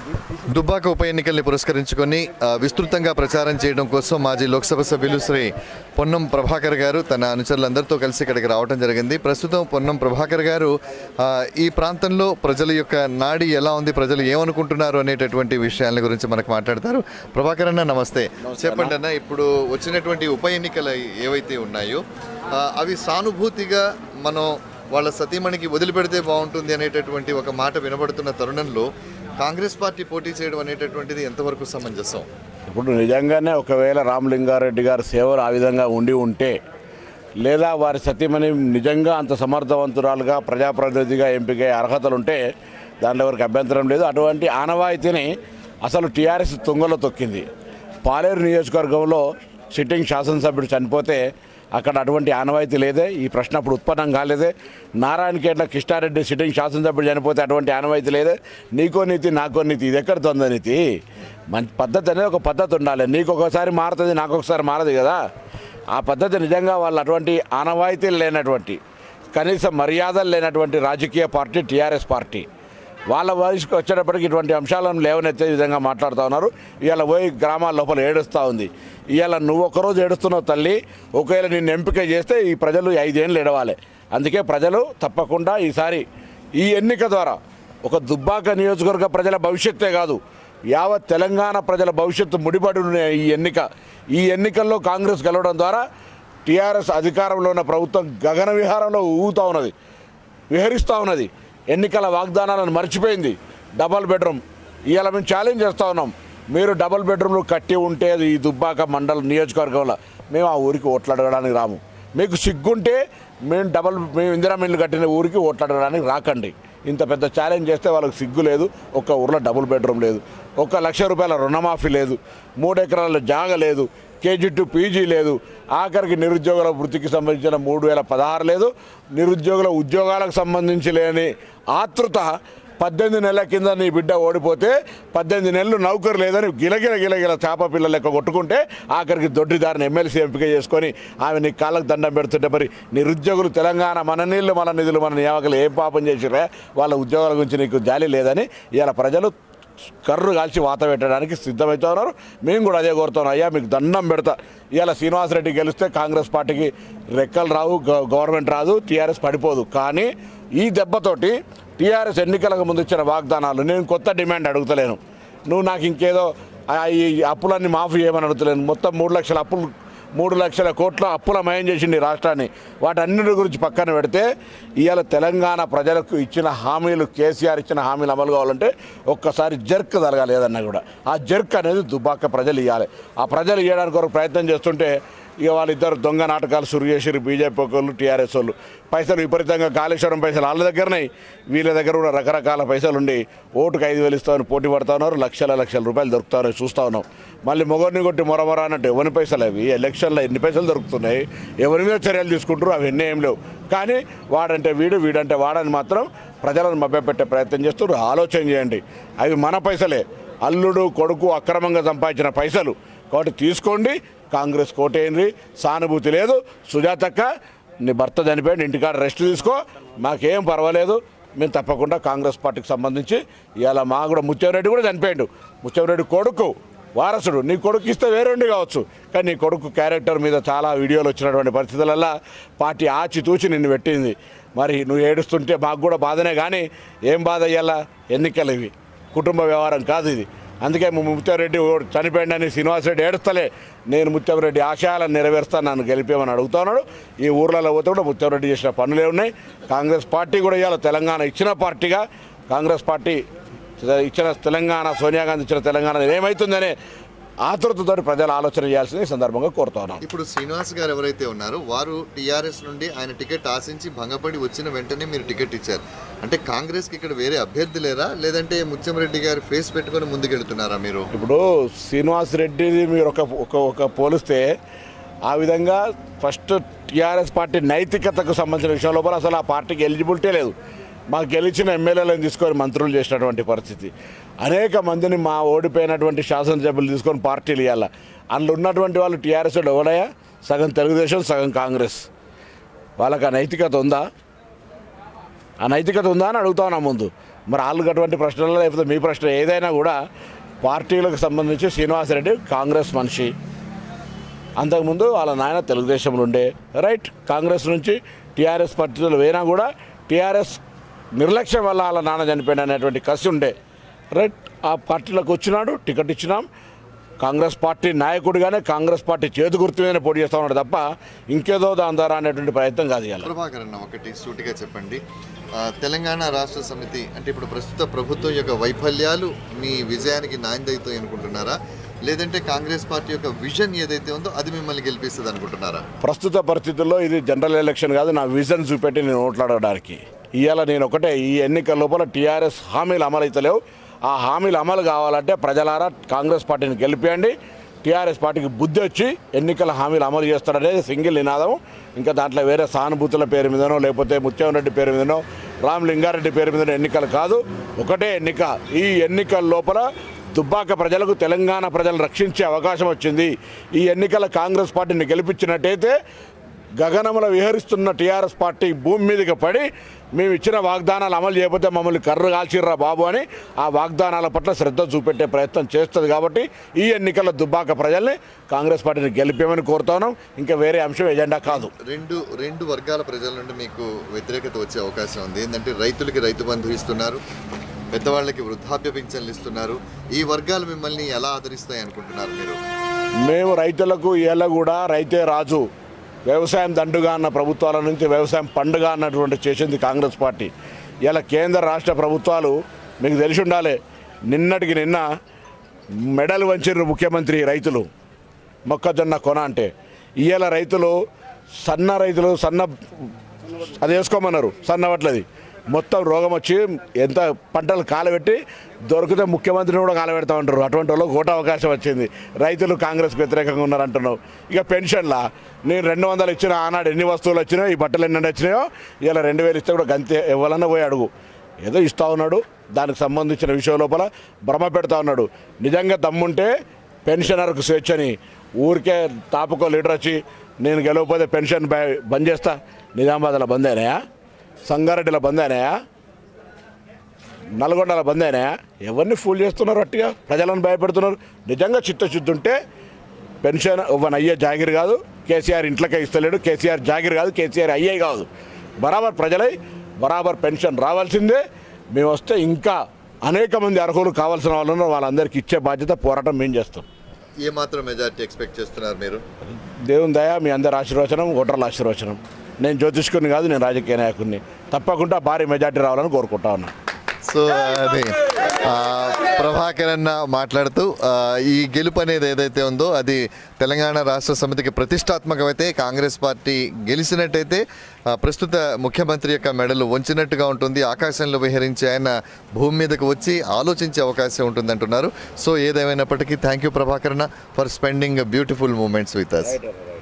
దుబ్బాక ఉప ఎన్నికల్ని పురస్కరించుకొని ఆ, విస్తృతంగా ప్రచారం చేయడం కోసం మాజీ లోక్సభ సభ్యులు శ్రీ పొన్నం ప్రభాకర్ గారు తన అనుచరులందరితో కలిసి ఇక్కడికి రావడం జరిగింది ప్రస్తుతం పొన్నం ప్రభాకర్ గారు ఆ, ఈ ప్రాంతంలో ప్రజల యొక్క నాడి ఎలా ఉంది ప్రజలు ఏమనుకుంటున్నారు అనేటటువంటి విషయాల గురించి మనకు మాట్లాడతారు ప్రభాకర్ అన్న నమస్తే చెప్పండి అన్న ఇప్పుడు వచ్చినటువంటి ఉప ఎన్నికలు ఏవైతే ఉన్నాయో ఆ, అవి సానుభూతిగా మనం వాళ్ళ సతీమణికి వదిలిపెడితే బాగుంటుంది అనేటటువంటి ఒక మాట వినబడుతున్న తరుణంలో కాంగ్రెస్ పార్టీ పోటీ చేయడం అనేటటువంటిది ఎంతవరకు సమంజసం ఇప్పుడు నిజంగానే ఒకవేళ రామలింగారెడ్డి గారి సేవలు ఆ విధంగా ఉండి ఉంటే లేదా వారి సతీమణి నిజంగా అంత సమర్థవంతురాలుగా ప్రజాప్రతినిధిగా ఎంపిక అర్హతలు ఉంటే దాంట్లో ఎవరికి అభ్యంతరం లేదు అటువంటి ఆనవాయితీని అసలు టీఆర్ఎస్ తుంగలో తొక్కింది పాలేరు నియోజకవర్గంలో సిట్టింగ్ శాసనసభ్యుడు చనిపోతే అక్కడ అటువంటి ఆనవాయితీ లేదే ఈ ప్రశ్న అప్పుడు ఉత్పన్నం కాలేదే నారాయణఖేట్ల కృష్ణారెడ్డి సిట్టింగ్ శాసనసభ్యుడు చనిపోతే అటువంటి ఆనవాయితీ లేదే నీకో నీతి నాకో నీతి ఇది ఎక్కడ తొంద నీతి మంచి పద్ధతి అనేది ఒక పద్ధతి ఉండాలి నీకు ఒకసారి మారుతుంది నాకు ఒకసారి మారదు కదా ఆ పద్ధతి నిజంగా వాళ్ళు అటువంటి ఆనవాయితీలు లేనటువంటి కనీసం మర్యాదలు లేనటువంటి రాజకీయ పార్టీ టీఆర్ఎస్ పార్టీ వాళ్ళ వయసుకు వచ్చేటప్పటికి ఇటువంటి అంశాలను లేవనెత్తే విధంగా మాట్లాడుతూ ఉన్నారు ఇవాళ పోయి గ్రామాల లోపల ఏడుస్తూ ఉంది ఇవాళ నువ్వు ఒక్కరోజు ఏడుస్తున్నావు తల్లి ఒకవేళ నిన్ను ఎంపిక చేస్తే ఈ ప్రజలు ఐదేళ్ళు ఏడవాలి అందుకే ప్రజలు తప్పకుండా ఈసారి ఈ ఎన్నిక ద్వారా ఒక దుబ్బాక నియోజకవర్గ ప్రజల భవిష్యత్తే కాదు యావత్ తెలంగాణ ప్రజల భవిష్యత్తు ముడిపడి ఉన్న ఈ ఎన్నిక ఈ ఎన్నికల్లో కాంగ్రెస్ గెలవడం ద్వారా టీఆర్ఎస్ అధికారంలో ఉన్న ప్రభుత్వం గగన విహారంలో ఊగుతూ ఉన్నది విహరిస్తూ ఉన్నది ఎన్నికల వాగ్దానాలను మర్చిపోయింది డబల్ బెడ్రూమ్ ఇవాళ మేము ఛాలెంజ్ చేస్తూ ఉన్నాం మీరు డబల్ బెడ్రూమ్లు కట్టి ఉంటే అది ఈ దుబ్బాక మండల నియోజకవర్గంలో మేము ఆ ఊరికి ఓట్లు అడగడానికి రాము మీకు సిగ్గుంటే మేము డబల్ మేము ఇందిరా మిల్లు కట్టిన ఊరికి ఓట్లు అడగడానికి రాకండి ఇంత పెద్ద ఛాలెంజ్ చేస్తే వాళ్ళకి సిగ్గు లేదు ఒక్క ఊర్లో డబుల్ బెడ్రూమ్ లేదు ఒక్క లక్ష రూపాయల రుణమాఫీ లేదు మూడు ఎకరాల జాగ లేదు కేజీ టు పీజీ లేదు ఆఖరికి నిరుద్యోగుల వృత్తికి సంబంధించిన మూడు వేల పదహారు లేదు నిరుద్యోగుల ఉద్యోగాలకు సంబంధించి లేని ఆతృత పద్దెనిమిది నెలల కింద నీ బిడ్డ ఓడిపోతే పద్దెనిమిది నెలలు నౌకరు లేదని గిలగిల గిలగిల చేప పిల్లలు లెక్క కొట్టుకుంటే ఆఖరికి దొడ్డిదారిని ఎమ్మెల్సీ ఎంపిక చేసుకొని ఆమె నీ కాళ్ళకు దండం పెడుతుంటే మరి నిరుద్యోగులు తెలంగాణ మన నీళ్ళు మన నిధులు మన నియామకులు ఏం పాపం చేసిరే వాళ్ళ ఉద్యోగాల గురించి నీకు జాలి లేదని ఇవాళ ప్రజలు కర్రు కాల్చి వాత పెట్టడానికి సిద్ధమవుతా ఉన్నారు మేము కూడా అదే కోరుతున్నాం అయ్యా మీకు దండం పెడతా ఇవాళ శ్రీనివాసరెడ్డి గెలిస్తే కాంగ్రెస్ పార్టీకి రెక్కలు రావు గ- గవర్నమెంట్ రాదు టీఆర్ఎస్ పడిపోదు కానీ ఈ దెబ్బతోటి టీఆర్ఎస్ ఎన్నికలకు ముందు ఇచ్చిన వాగ్దానాలు నేను కొత్త డిమాండ్ అడుగుతలేను నువ్వు నాకు ఇంకేదో ఆ, ఈ అప్పులన్నీ మాఫీ చేయమని అడుగుతలేను మొత్తం మూడు లక్షల అప్పులు మూడు లక్షల కోట్ల అప్పుల మయం చేసింది ఈ రాష్ట్రాన్ని వాటన్నిటి గురించి పక్కన పెడితే ఇవాళ తెలంగాణ ప్రజలకు ఇచ్చిన హామీలు కేసీఆర్ ఇచ్చిన హామీలు అమలు కావాలంటే ఒక్కసారి జర్క్ జరగాలి ఏదన్నా కూడా ఆ జర్క్ అనేది దుబ్బాక ప్రజలు ఇవ్వాలి ఆ ప్రజలు ఇవ్వడానికి ఒక ప్రయత్నం చేస్తుంటే ఇక వాళ్ళిద్దరు దొంగ నాటకాలు సురు చేసిరు బీజేపీ వాళ్ళు టీఆర్ఎస్ వాళ్ళు పైసలు విపరీతంగా కాళేశ్వరం పైసలు వాళ్ళ దగ్గరనే వీళ్ళ దగ్గర కూడా రకరకాల పైసలు ఉండి ఓటుకు ఐదు వేలు ఇస్తామని పోటీ పడతా ఉన్నారు లక్షల లక్షల రూపాయలు దొరుకుతారని చూస్తూ ఉన్నాం మళ్ళీ మొగరిని కొట్టి మొరమొర అన్నట్టు ఎవరి పైసలు అవి ఎలక్షన్లో ఎన్ని పైసలు దొరుకుతున్నాయి ఎవరి మీద చర్యలు తీసుకుంటారు అవి ఎన్ని ఏం లేవు కానీ వాడంటే వీడు వీడంటే వాడని మాత్రం ప్రజలను మభ్యపెట్టే ప్రయత్నం చేస్తున్నారు ఆలోచన చేయండి అవి మన పైసలే అల్లుడు కొడుకు అక్రమంగా సంపాదించిన పైసలు కాబట్టి తీసుకోండి కాంగ్రెస్ కోటేయండి సానుభూతి లేదు సుజాతక్క నీ భర్త చనిపోయాడు ఇంటికాడ రెస్ట్ తీసుకో మాకేం పర్వాలేదు మేము తప్పకుండా కాంగ్రెస్ పార్టీకి సంబంధించి ఇవాళ మా కూడా ముత్యంరెడ్డి కూడా చనిపోయాడు ముత్యంరెడ్డి కొడుకు వారసుడు నీ కొడుకు ఇస్తే వేరేండి కావచ్చు కానీ నీ కొడుకు క్యారెక్టర్ మీద చాలా వీడియోలు వచ్చినటువంటి పరిస్థితులల్లో పార్టీ ఆచితూచి నిన్ను పెట్టింది మరి నువ్వు ఏడుస్తుంటే మాకు కూడా బాధనే కానీ ఏం బాధ అయ్యాలా ఎన్నికలు ఇవి కుటుంబ వ్యవహారం కాదు ఇది అందుకే మా ముత్యారెడ్డి ఓ- చనిపోయిండని శ్రీనివాసరెడ్డి ఏడుస్తలే నేను ముత్యంరెడ్డి ఆశయాలను నెరవేరుస్తాను నన్ను గెలిపేమని అడుగుతా ఉన్నాడు ఈ ఊర్లలో పోతే కూడా ముత్యంరెడ్డి చేసిన పనులే ఉన్నాయి కాంగ్రెస్ పార్టీ కూడా ఇవాళ తెలంగాణ ఇచ్చిన పార్టీగా కాంగ్రెస్ పార్టీ ఇచ్చిన తెలంగాణ సోనియా గాంధీ ఇచ్చిన తెలంగాణ ఏమవుతుందనే ఆతృతతో ప్రజలు ఆలోచన చేయాల్సింది ఈ సందర్భంగా కోరుతా ఉన్నాం ఇప్పుడు శ్రీనివాస్ గారు ఎవరైతే ఉన్నారో వారు టీఆర్ఎస్ నుండి ఆయన టికెట్ ఆశించి భంగపడి వచ్చిన వెంటనే మీరు టికెట్ ఇచ్చారు అంటే కాంగ్రెస్కి ఇక్కడ వేరే అభ్యర్థి లేరా లేదంటే ముత్యంరెడ్డి గారు ఫేస్ పెట్టుకొని ముందుకెళ్తున్నారా మీరు ఇప్పుడు శ్రీనివాస్ రెడ్డిని మీరు ఒక ఒక ఒక పోలిస్తే ఆ విధంగా ఫస్ట్ టీఆర్ఎస్ పార్టీ నైతికతకు సంబంధించిన విషయం లోపల అసలు ఆ పార్టీకి ఎలిజిబిలిటీ లేదు మాకు గెలిచిన ఎమ్మెల్యేలను తీసుకొని మంత్రులు చేసినటువంటి పరిస్థితి అనేక మందిని మా ఓడిపోయినటువంటి శాసనసభ్యులు తీసుకొని పార్టీలు ఇవ్వాలి అందులో ఉన్నటువంటి వాళ్ళు టీఆర్ఎస్ వాళ్ళు ఎవడయా సగం తెలుగుదేశం సగం కాంగ్రెస్ వాళ్ళకి ఆ నైతికత ఉందా ఆ నైతికత ఉందా అని అడుగుతా ఉన్నా ముందు మరి వాళ్ళు అటువంటి ప్రశ్నలు లేకపోతే మీ ప్రశ్న ఏదైనా కూడా పార్టీలకు సంబంధించి శ్రీనివాసరెడ్డి కాంగ్రెస్ మనిషి అంతకుముందు వాళ్ళ నాయన తెలుగుదేశంలో ఉండే రైట్ కాంగ్రెస్ నుంచి టీఆర్ఎస్ పార్టీలో పోయినా కూడా టీఆర్ఎస్ నిర్లక్ష్యం వల్ల వాళ్ళ నాన్న చనిపోయిన అనేటువంటి కసి ఉండే రైట్ ఆ పార్టీలోకి వచ్చినాడు టికెట్ ఇచ్చినాం కాంగ్రెస్ పార్టీ నాయకుడిగానే కాంగ్రెస్ పార్టీ చేతి గుర్తు మీదనే పోటీ చేస్తా ఉన్నాడు తప్ప ఇంకేదో దాని ద్వారా అనేటువంటి ప్రయత్నం కాదు ఇవాళ ప్రభాకర్ అన్న ఒకటి సూటిగా చెప్పండి ఆ, తెలంగాణ రాష్ట్ర సమితి అంటే ఇప్పుడు ప్రస్తుత ప్రభుత్వం యొక్క వైఫల్యాలు మీ విజయానికి నాందవుతాయి అనుకుంటున్నారా లేదంటే కాంగ్రెస్ పార్టీ యొక్క విజన్ ఏదైతే ఉందో అది మిమ్మల్ని గెలిపిస్తుంది అనుకుంటున్నారా ప్రస్తుత పరిస్థితుల్లో ఇది జనరల్ ఎలక్షన్ కాదు నా విజన్ చూపెట్టి నేను ఓట్లాడడానికి ఇవాళ నేను ఒకటే ఈ ఎన్నికల లోపల టీఆర్ఎస్ హామీలు అమలు అవుతలేవు ఆ హామీలు అమలు కావాలంటే ప్రజలారా కాంగ్రెస్ పార్టీని గెలిపియండి టీఆర్ఎస్ పార్టీకి బుద్ధి వచ్చి ఎన్నికల హామీలు అమలు చేస్తాడనేది సింగిల్ నినాదం ఇంకా దాంట్లో వేరే సానుభూతుల పేరు మీదనో లేకపోతే ముత్యం రెడ్డి పేరు మీదనో రామ్ లింగారెడ్డి పేరు మీదనో ఎన్నికలు కాదు ఒకటే ఎన్నిక ఈ ఎన్నికల లోపల దుబ్బాక ప్రజలకు తెలంగాణ ప్రజలు రక్షించే అవకాశం వచ్చింది ఈ ఎన్నికల కాంగ్రెస్ పార్టీని గెలిపించినట్టయితే గగనంలో విహరిస్తున్న టీఆర్ఎస్ పార్టీ భూమి మీదకి పడి మేము ఇచ్చిన వాగ్దానాలు అమలు చేయకపోతే మమ్మల్ని కర్రు కాల్చిర్రా బాబు అని ఆ వాగ్దానాల పట్ల శ్రద్ధ చూపెట్టే ప్రయత్నం చేస్తుంది కాబట్టి ఈ ఎన్నికల దుబ్బాక ప్రజల్ని కాంగ్రెస్ పార్టీని గెలిపేమని కోరుతా ఉన్నాం ఇంకా వేరే అంశం ఎజెండా కాదు రెండు రెండు వర్గాల ప్రజల నుండి మీకు వ్యతిరేకత వచ్చే అవకాశం ఉంది ఏంటంటే రైతులకి రైతు బంధు ఇస్తున్నారు పెద్దవాళ్ళకి వృద్ధాప్య పింఛన్లు ఇస్తున్నారు ఈ వర్గాలు మిమ్మల్ని ఎలా ఆదరిస్తాయి అనుకుంటున్నారు మీరు మేము రైతులకు ఏళ్ళ కూడా రైతే రాజు వ్యవసాయం దండుగా అన్న ప్రభుత్వాల నుంచి వ్యవసాయం పండుగ అన్నటువంటి చేసింది కాంగ్రెస్ పార్టీ ఇలా కేంద్ర రాష్ట్ర ప్రభుత్వాలు మీకు తెలిసి ఉండాలి నిన్నటికి నిన్న మెడల్ వంచిన ముఖ్యమంత్రి రైతులు మొక్కజొన్న కొన అంటే ఇవాళ రైతులు సన్న రైతులు సన్న అది వేసుకోమన్నారు సన్నవట్లది మొత్తం రోగం వచ్చి ఎంత పంటలు కాలబెట్టి దొరికితే ముఖ్యమంత్రిని కూడా కాలబెడతామంటారు అటువంటి వాళ్ళకి ఓటు అవకాశం వచ్చింది రైతులు కాంగ్రెస్ వ్యతిరేకంగా ఉన్నారు అంటున్నావు ఇక పెన్షన్లా నేను రెండు వందలు ఇచ్చిన ఆనాడు ఎన్ని వస్తువులు వచ్చినాయో ఈ బట్టలు ఎన్ని వచ్చినాయో ఇలా రెండు వేలు ఇస్తే కూడా గంతే ఎవరన్నా పోయి అడుగు ఏదో ఇస్తా ఉన్నాడు దానికి సంబంధించిన విషయం లోపల భ్రమ పెడతా ఉన్నాడు నిజంగా దమ్ముంటే పెన్షనర్కు స్వేచ్ఛని ఊరికే తాపకో లీడర్ వచ్చి నేను గెలవకపోతే పెన్షన్ బ- బంద్ చేస్తా నిజామాబాద్లో బంద్ అయినాయా సంగారెడ్డిలో బంద్ అయినాయా నల్గొండలో బంద్ అయినాయా ఎవరిని ఫూల్ చేస్తున్నారు అట్టిగా ప్రజలను భయపెడుతున్నారు నిజంగా చిత్తశుద్ధి ఉంటే పెన్షన్ ఇవ్వని అయ్యే జాగిర్ కాదు కేసీఆర్ ఇంట్లోకే ఇస్తలేడు కేసీఆర్ జాగిర్ కాదు కేసీఆర్ అయ్యే కాదు బరాబర్ ప్రజలై బరాబర్ పెన్షన్ రావాల్సిందే మేము వస్తే ఇంకా అనేక మంది అర్హులు కావాల్సిన వాళ్ళు ఉన్నారు వాళ్ళందరికీ ఇచ్చే బాధ్యత పోరాటం మేము చేస్తాం ఏ మాత్రం మెజారిటీ ఎక్స్పెక్ట్ చేస్తున్నారు మీరు దేవుని దయ మీ అందరి ఆశీర్వచనం ఓటర్ల ఆశీర్వచనం నేను జ్యోతిష్కుని కాదు నేను రాజకీయ నాయకుడిని తప్పకుండా భారీ మెజార్టీ రావాలని కోరుకుంటా ఉన్నాను సో అది ఆ, ప్రభాకర్ అన్న మాట్లాడుతూ ఆ, ఈ గెలుపు అనేది ఏదైతే ఉందో అది తెలంగాణ రాష్ట్ర సమితికి ప్రతిష్టాత్మకమైతే కాంగ్రెస్ పార్టీ గెలిచినట్టయితే ఆ, ప్రస్తుత ముఖ్యమంత్రి యొక్క మెడలు వంచినట్టుగా ఉంటుంది ఆకాశంలో విహరించి ఆయన భూమి మీదకి వచ్చి ఆలోచించే అవకాశం ఉంటుంది అంటున్నారు సో ఏదేమైనప్పటికీ థ్యాంక్ యూ ప్రభాకర్ అన్న for spending beautiful moments with us